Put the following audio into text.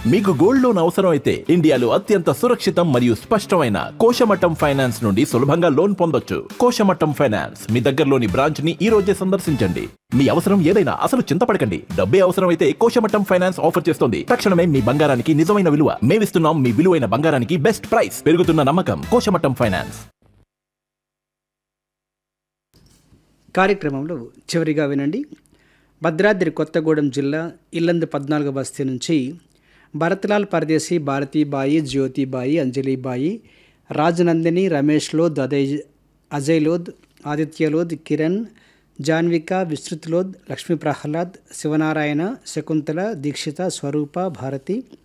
మీకు gold loan అవసరం అయితే ఇండియాలో అత్యంత సురక్షితం మరియు స్పష్టమైన కోశమట్టం ఫైనాన్స్ నుండి సులభంగా లోన్ పొందొచ్చు కోశమట్టం ఫైనాన్స్ మీ దగ్గరలోని బ్రాంచ్ ని ఈ రోజే సందర్శించండి మీ అవసరం ఏదైనా అసలు చింతపడకండి డబ్బే అవసరం అయితే కోశమట్టం ఫైనాన్స్ ఆఫర్ చేస్తుంది తక్షణమే మీ బంగారానికి నిజమైన విలువ మేమిస్తున్నాం మీ విలువైన బంగారానికి బెస్ట్ ప్రైస్ పెరుగుతున్న నమ్మకం కోశమట్టం ఫైనాన్స్ కార్యక్రమంలో చివరిగా వినండి భద్రాద్రి కొత్తగూడెం జిల్లా ఇల్లందు పద్నాలుగు బస్తీ నుంచి భరత్లాల్ పరదేశీ భారతీబాయి జ్యోతిబాయి అంజలిబాయి రాజనందిని రమేష్ లోద్ అజయ్ అజయ్ లోద్ ఆదిత్య లోద్ కిరణ్ జాన్విక విస్తృత్ లోద్ లక్ష్మీ ప్రహ్లాద్ శివనారాయణ శకుంతల దీక్షిత స్వరూప భారతి